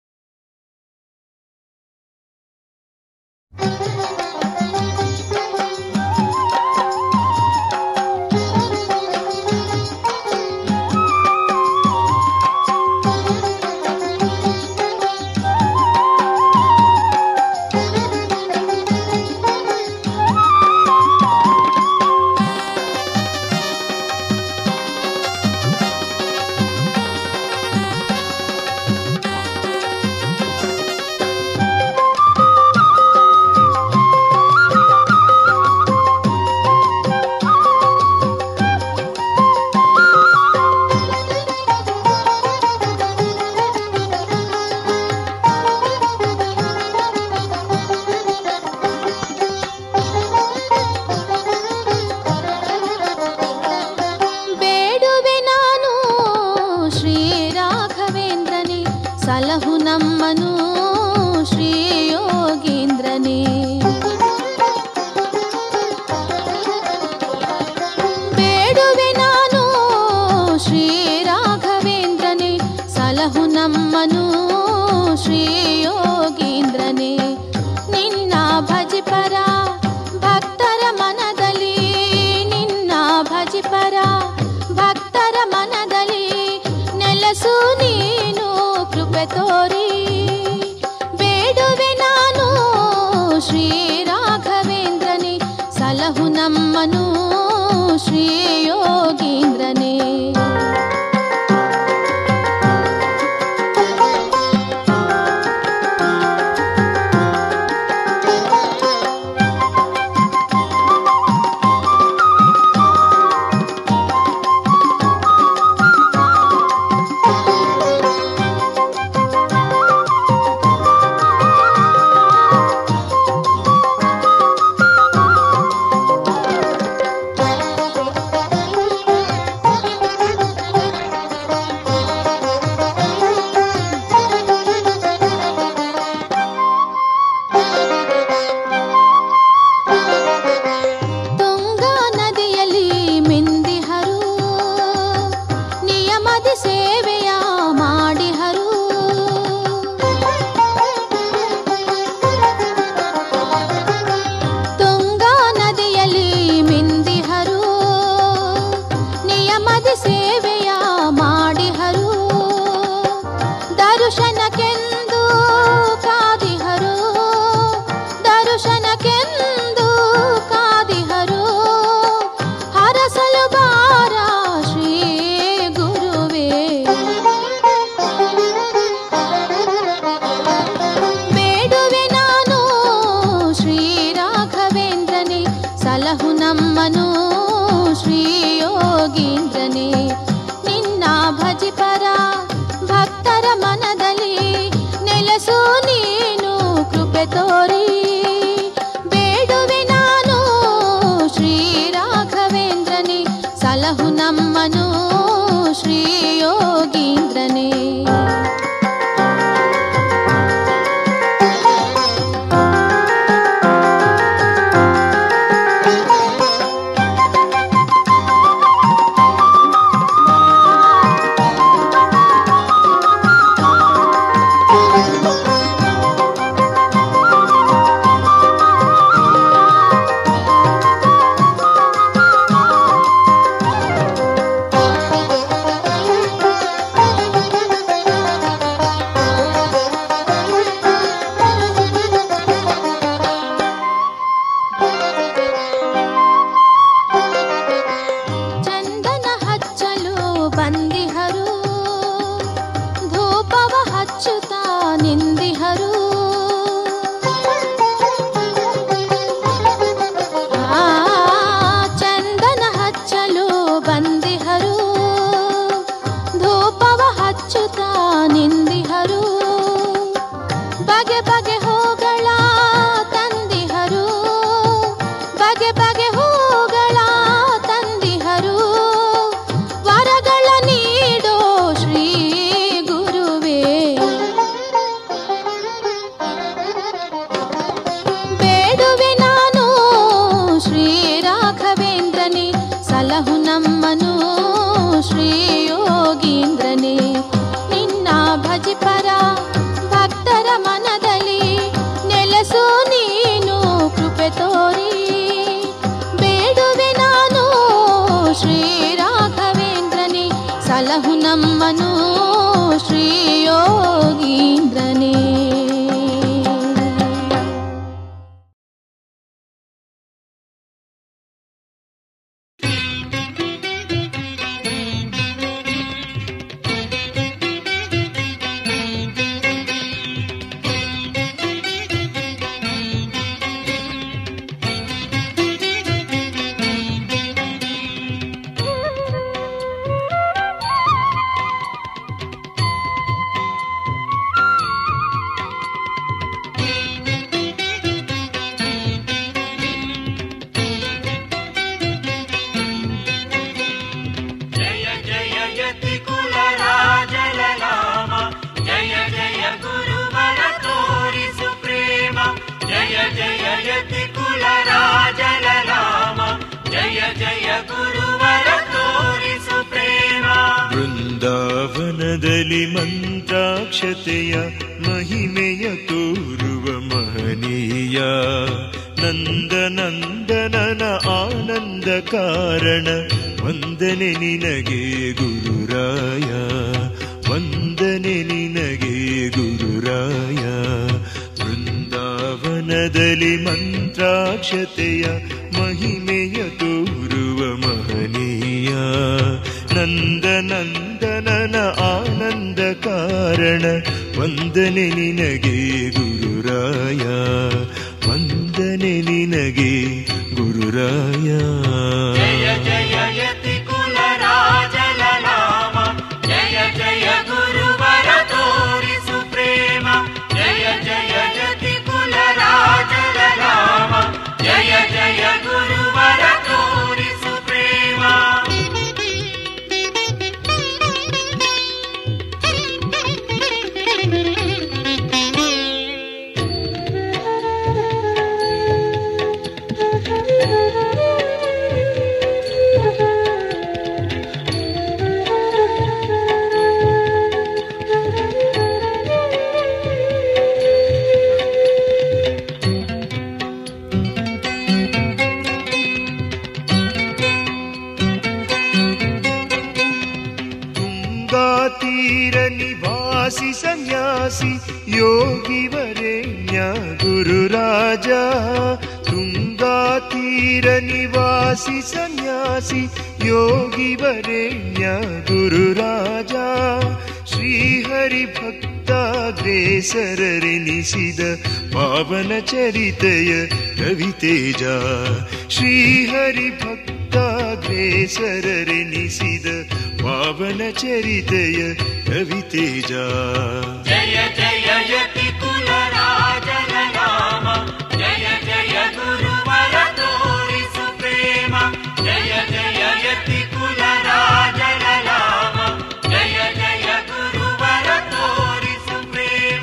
ಬೇಡುವೆ ನಾನು ಶ್ರೀ ರಾಘವೇಂದ್ರನೇ ಸಲಹು ನಮ್ಮನು ಶ್ರೀ ಯೋಗೀಂದ್ರನೇ ಬೇಡುವೆ ನಾನು ಶ್ರೀ ರಾಘವೇಂದ್ರನೇ ಸಲಹು ನಮ್ಮನು ಶ್ರೀ ಯೋಗೀಂದ್ರನೇ ನಿನ್ನ ಭಜಿಪರ ಭಕ್ತರ ಮನದಲ್ಲಿ ನಿನ್ನ ಭಜಿಪರ ಭಕ್ತರ ಮನದಲ್ಲಿ ನೆಲಸು ನೀನು ಕೃಪೆ ತೋರಿ ಬೇಡುವೆ ನಾನು ಶ್ರೀ ರಾಘವೇಂದ್ರನೇ ಸಲಹು ನಮ್ಮನು ಶ್ರೀ ಯೋಗೀಂದ್ರನೇ ಿ ಭಜಿಪರ ಭಕ್ತರ ಮನದಲ್ಲಿ ನೆಲೆಸು ನೀನು ಕೃಪೆ ತೋರಿ ಬೇಡುವೆ ನಾನು ಶ್ರೀ ರಾಘವೇಂದ್ರನೇ ಸಲಹು ನಮ್ಮನು ಶ್ರೀ ಯೋಗೀಂದ್ರನೇ ಚಂದನ ಹಚ್ಚಲು ಬಂದಿಹರು ಧೂಪವ ಹಚ್ಚುತ್ತಾ ನಿಂದಿಹರು ಆ, ಚಂದನ ಹಚ್ಚಲು ಬಂದಿಹರು ಧೂಪವ ಹಚ್ಚುತ್ತಾ ನಿಂದಿಹರು ಬಗೆ ಬಗೆ ಹೂಗಳ ತಂದಿಹರು ಬಗೆ ಬಗೆ ಹೂಗಳ ತಂದಿಹರು ವರಗಳ ನೀಡೋ ಶ್ರೀ ಗುರುವೇ ಬೇಡುವೆ ನಾನು ಶ್ರೀ ರಾಘವೇಂದ್ರನೇ ಸಲಹು ನಮ್ಮನು ಶ್ರೀ ಯೋಗೀಂದ್ರನೇ ನಿನ್ನ ಭಜಿಪರ ಭಕ್ತರ ಮನದಲ್ಲಿ ನೆಲೆಸು ನೀನು ಕೃಪೆ ತೋರಿ ಬೇಡುವೆ ನಾನು ಶ್ರೀ ರಾಘವೇಂದ್ರನೇ ಸಲಹು ನಮ್ಮನು ಶ್ರೀ ಯೋಗೀಂದ್ರನೇ ಜಯ ಜಯ ಯತಿ ಕುಲ ರಾಜಲಲಾಮ ಜಯ ಜಯ ಗುರುವರ ತೋರಿಸು ಪ್ರೇಮ ಜಯ ಜಯ ಯತಿ ಕುಲ ರಾಜಲಲಾಮ ಜಯ ಜಯ ಗುರುವರ ತೋರಿಸು ಪ್ರೇಮ ಬೃಂದಾವನದಲ್ಲಿ ಮಂತ್ರಾಕ್ಷತೆಯ ಮಹಿಮೆಯ ತೋರುವ ಮಹನೀಯ ನಂದನಂದನನ ಆನಂದ ಕಾರಣ ವಂದನೆ ನಿನಗೆ ಗುರುರಾಯ ವಂದನೆ ನಿನಗೆ ಗುರುರಾಯ ಬೃಂದಾವನದಲ್ಲಿ ಮಂತ್ರಾಕ್ಷತೆಯ ಮಹಿಮೆಯ ತೋರುವ ಮಹನೀಯ ನಂದನಂದನನ ಆನಂದ ಕಾರಣ ವಂದನೆ ನಿನಗೆ ಗುರುರಾಯ ವಂದನೆ ನಿನಗೆ ಗುರುರಾಯ ಜಯ ಜಯ ಯತಿ ಕುಲ ರಾಜಲಲಾಮ ಜಯ ಜಯ ಗುರುವರ ತೋರಿಸು ಪ್ರೇಮ ಜಯ ಜಯ ಯತಿ ಕುಲ ರಾಜಲಲಾಮ ಜಯ ಜಯ ಗುರುವರ ತೋರಿಸು ಪ್ರೇಮ ತುಂಗಾತೀರ ನಿವಾಸಿ ಸನ್ಯಾಸಿ ಯೋಗಿ ವರೇಣ್ಯ ಗುರುರಾಜ ತುಂಗಾತೀರ ನಿವಾಸಿ ಸನ್ಯಾಸಿ ಯೋಗಿ ವರೇಣ್ಯ ಗುರುರಾಜ ಶ್ರೀಹರಿ ಭಕ್ತಾಗ್ರೇಸರರೆನಿಸಿದ ಪಾವನ ಚರಿತೆಯ ರವಿತೇಜ ಶ್ರೀಹರಿ ಭಕ್ತಾಗ್ರೇಸರರೆನಿಸಿದ ಪಾವನ ಚರಿತೆಯ ರವಿತೇಜ ಜಯ ಜಯ ಯತಿ ಕುಲ ರಾಜನ ನಾಮ ಜಯ ಜಯ ಗುರುವರ ತೋರಿಸು ಪ್ರೇಮ ಜಯ ಜಯ ಯತಿ ಕುಲ ರಾಜನ ನಾಮ ಜಯ ಜಯ ಗುರುವರ ತೋರಿಸು ಪ್ರೇಮ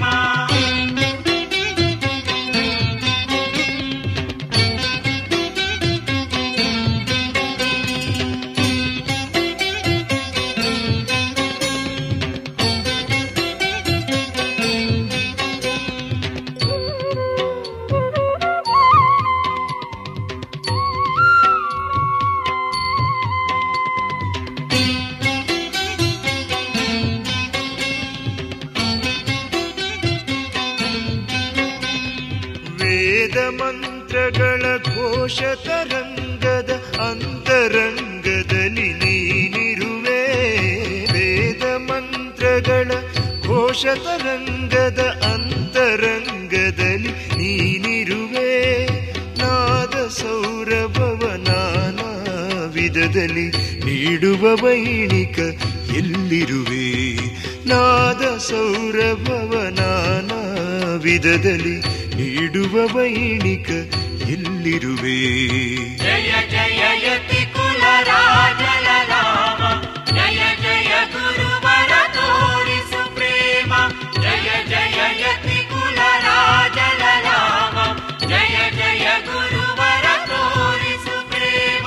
ವೇದ ಮಂತ್ರಗಳ ಘೋಷ ತರಂಗದ ಅಂತರಂಗದಲ್ಲಿ ನೀನಿರುವೆ ವೇದ ಮಂತ್ರಗಳ ಘೋಷ ತರಂಗದ ಅಂತರಂಗದಲ್ಲಿ ನೀನಿರುವೆ ನಾದ ಸೌರಭವ ನಾನಾ ವಿಧದಲ್ಲಿ ನೀಡುವ ವೈಣಿಕ ಎಲ್ಲಿರುವೆ ನಾದ ಸೌರಭವ ನಾನಾ ವಿಧದಲ್ಲಿ ನೀಡುವ ವೈಣಿಕ ಎಲ್ಲಿರುವೆ ಜಯ ಜಯ ಯತಿ ಕುಲ ರಾಜನ ನಾಮ ಜಯ ಜಯ ಗುರುವರ ತೋರಿಸು ಪ್ರೇಮ ಜಯ ಜಯ ಯತಿ ಕುಲ ರಾಜನ ನಾಮ ಜಯ ಜಯ ಗುರುವರ ತೋರಿಸು ಪ್ರೇಮ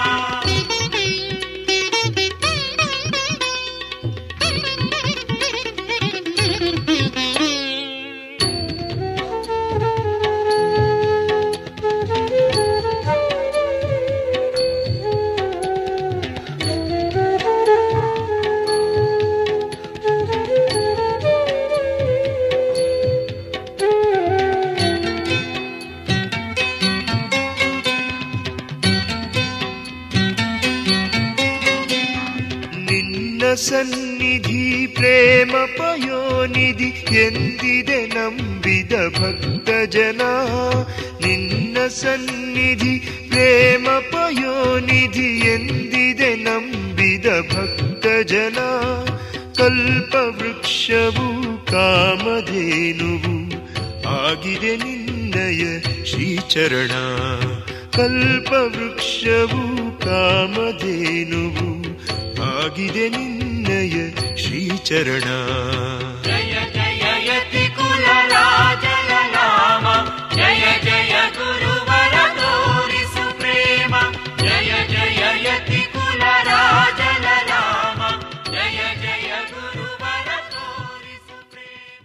ನಿನ್ನ ಸನ್ನಿಧಿ ಪ್ರೇಮ ಪಯೋನಿಧಿ ಎಂದಿದೆ ನಂಬಿದ ಭಕ್ತ ಜನ ನಿನ್ನ ಸನ್ನಿಧಿ ಪ್ರೇಮ ಪಯೋನಿಧಿ ಎಂದಿದೆ ನಂಬಿದ ಭಕ್ತ ಜನ ಕಲ್ಪ ವೃಕ್ಷವು ಕಾಮಧೇನುವು ಆಗಿದೆ ನಿನ್ನಯ ಶ್ರೀಚರಣ ಕಲ್ಪ ವೃಕ್ಷವು ಕಾಮಧೇನುವು ಆಗಿದೆ ನಿನ್ನಯ ಶ್ರೀಚರಣ ಜಯ ಜಯ ಯತಿ ಕುಲ ರಾಜನ ನಾಮ ಜಯ ಜಯ ಗುರುವರ ತೋರಿಸು ಪ್ರೇಮ ಜಯ ಜಯ ಯತಿ ಕುಲ ರಾಜನ ನಾಮ ಜಯ ಜಯ ಗುರುವರ ತೋರಿಸು ಪ್ರೇಮ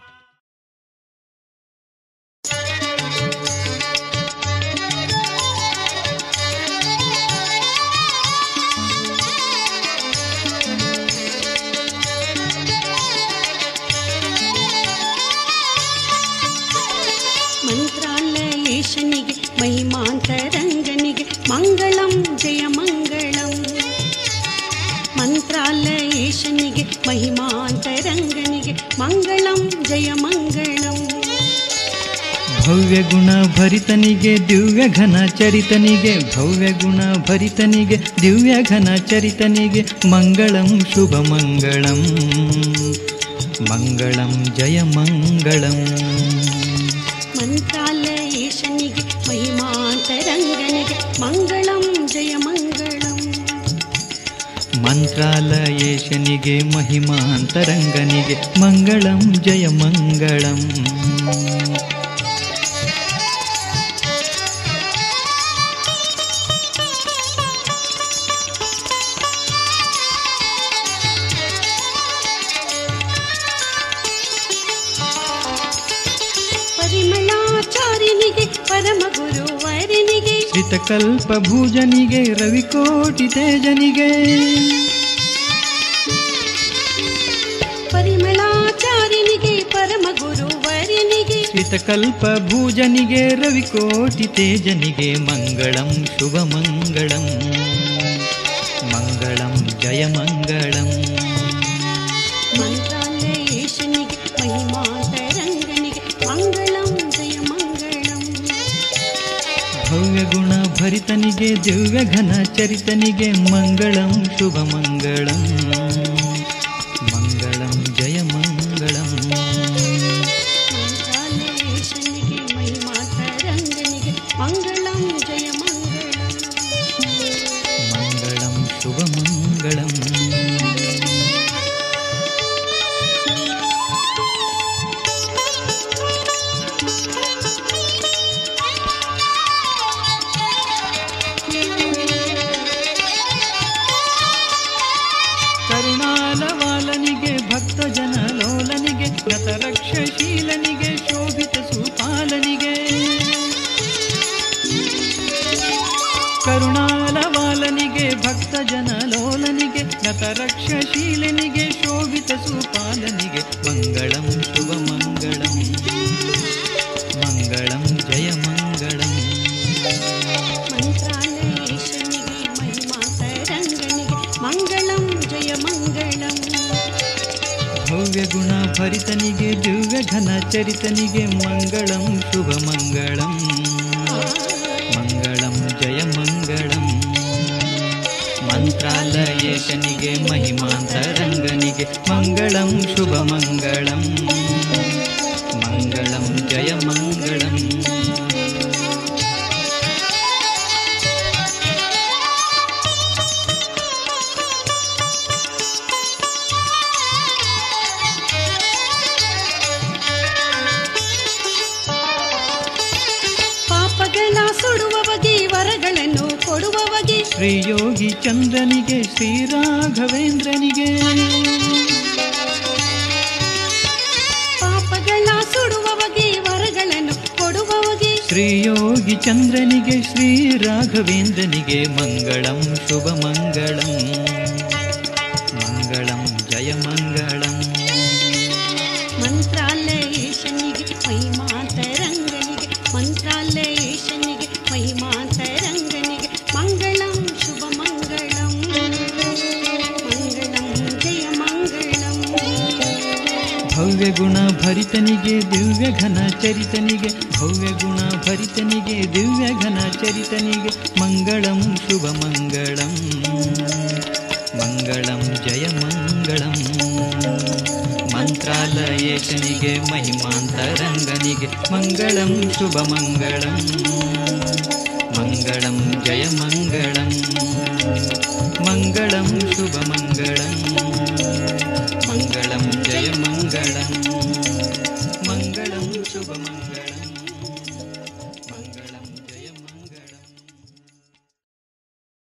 ಮಂತ್ರಾಲಯೇಶನಿಗೆ ಮಹಿಮಾಂತರಂಗನಿಗೆ ಮಂಗಳಂ ಜಯ ಮಂಗಳಂ ಮಂತ್ರಾಲಯೇಶನಿಗೆ ಮಹಿಮಾಂತರಂಗನಿಗೆ ಮಂಗಳಂ ಜಯ ಮಂಗಳಂ ಭವ್ಯ ಗುಣ ಭರಿತನಿಗೆ ದಿವ್ಯ ಘನ ಚರಿತನಿಗೆ ಭವ್ಯ ಗುಣ ಭರಿತನಿಗೆ ದಿವ್ಯ ಘನ ಚರಿತನಿಗೆ ಮಂಗಳಂ ಶುಭ ಮಂಗಳಂ ಮಂಗಳಂ ಜಯ ಮಂಗಳಂ ಮಂತ್ರಾಲಯೇಶನಿಗೆ ಮಹಿಮಾಂತರಂಗನಿಗೆ ಮಂಗಳಂ ಜಯ ಮಂಗಳಂ ಮಂತ್ರಾಲಯೇಶನಿಗೆ ಮಹಿಮಾಂತರಂಗನಿಗೆ ಮಂಗಳಂ ಜಯ ಮಂಗಳಂ ಪರಿಮಳಾಚಾರ್ಯನಿಗೆ ಪರಮ ಗುರುವರನಿಗೆ ಶ್ರಿತಕಲ್ಪ ಭೂಜನಿಗೆ ರವಿಕೋಟಿ ತೇಜನಿಗೆ ಪರಿಮಳಾಚಾರ್ಯನಿಗೆ ಪರಮ ಗುರುವರನಿಗೆ ಶ್ರಿತಕಲ್ಪ ಭೂಜನಿಗೆ ರವಿಕೋಟಿ ತೇಜನಿಗೆ ಮಂಗಳಂ ಶುಭ ಮಂಗಳಂ ಮಂಗಳಂ ಜಯ ಮಂಗಳಂ ಮಂತ್ರಾಲಯೇಶನಿಗೆ ಮಹಿಮಾಂತರಂಗನಿಗೆ ಮಂಗಳಂ ಜಯ ಮಂಗಳಂ ಭವ್ಯ ಗುಣ ಭರಿತನಿಗೆ ದಿವ್ಯ ಘನ ಚರಿತನಿಗೆ ಮಂಗಳಂ ಶುಭ ಮಂಗಳಂ ಮಂಗಳಂ ಜಯ ಮಂಗಳಂ ಮಂತ್ರಾಲಯೇಶನಿಗೆ ಮಹಿಮಾತರಂಗನಿಗೆ ಮಂಗಳಂ ಜಯ ಮಂಗಳಂ ಮಂಗಳಂ ಶುಭ ಮಂಗಳಂ ಕರುಣಾಲವಾಲನಿಗೆ ಭಕ್ತ ಜನ ಲೋಲನಿಗೆ ಗತರಕ್ಷಶೀಲನಿಗೆ ಶೋಭಿತ ಸುಪಾಲನಿಗೆ ಕರುಣಾಲವಾಲನಿಗೆ ಭಕ್ತ ಜನ ಲೋಲನಿಗೆ ಗತರಕ್ಷಶೀಲನಿಗೆ ಶೋಭಿತ ಸುಪಾಲನಿಗೆ ಮಂಗಳಂ ಶುಭ ಮಂಗಳಂ ಮಂಗಳಂ ಜಯ ಮಂಗಳಂ ಮಂತ್ರಾಲಯೇಶನಿಗೆ ಮಹಿಮಾತರಂಗನಿಗೆ ಮಂಗಳಂ ಜಯ ಮಂಗಳಂ ಭವ್ಯ ಗುಣ ಭರಿತನಿಗೆ ದಿವ್ಯ ಘನ ಚರಿತನಿಗೆ ಮಂಗಳಂ ಶುಭ ಮಂಗಳಂ ಮಂಗಳಂ ಜಯ ಮಂಗಳಂ ಮಂತ್ರಾಲಯೇಶನಿಗೆ ಮಹಿಮಾಂತರಂಗನಿಗೆ ಮಂಗಳಂ ಶುಭ ಮಂಗಳಂ ಮಂಗಳಂ ಜಯ ಮಂಗಳಂ ಪಾಪಗಳ ಸುಡುವವಗೆ ವರಗಳನ್ನು ಕೊಡುವವಗೆ ಶ್ರೀ ಯೋಗಿ ಚಂದ್ರನಿಗೆ ಶ್ರೀ ರಾಘವೇಂದ್ರನಿಗೆ ಪಾಪಗಳ ಸುಡುವವಗೆ ವರಗಳನ್ನು ಕೊಡುವವಗೆ ಶ್ರೀ ಯೋಗಿ ಚಂದ್ರನಿಗೆ ಶ್ರೀ ರಾಘವೇಂದ್ರನಿಗೆ ಮಂಗಳಂ ಶುಭ ಮಂಗಳಂ ಮಂಗಳಂ ಜಯ ಮಂಗಳಂ ಮಂತ್ರಾಲಯೇಶನಿಗೆ ಮಹಿಮಾತರಂಗನಿಗೆ ಮಂತ್ರಾಲಯೇಶನಿಗೆ ಮಹಿಮಾತರಂಗನಿಗೆ ಮಂಗಳಂ ಶುಭ ಮಂಗಳಂ ಮಂಗಳಂ ಜಯ ಮಂಗಳಂ ಭವ್ಯ ಗುಣ ಭರಿತನಿಗೆ ದಿವ್ಯ ಘನ ಚರಿತನಿಗೆ ಭವ್ಯ ಗುಣ ಭರಿತನಿಗೆ ದಿವ್ಯ ಘನ ಚರಿತನಿಗೆ ಮಂಗಳಂ ಶುಭ ಮಂಗಳಂ ಮಂಗಳಂ ಜಯ ಮಂಗಳಂ ಮಂತ್ರಾಲಯೇಶನಿಗೆ ಮಹಿಮಾಂತರಂಗನಿಗೆ ಮಂಗಳಂ ಶುಭ ಮಂಗಳಂ ಮಂಗಳಂ ಜಯ ಮಂಗಳಂ ಮಂಗಳಂ ಶುಭ ಮಂಗಳಂ ಮಂಗಳಂ ಜಯ ಮಂಗಳಂ ಮಂಗಳಂ ಶುಭ ಮಂಗಳಂ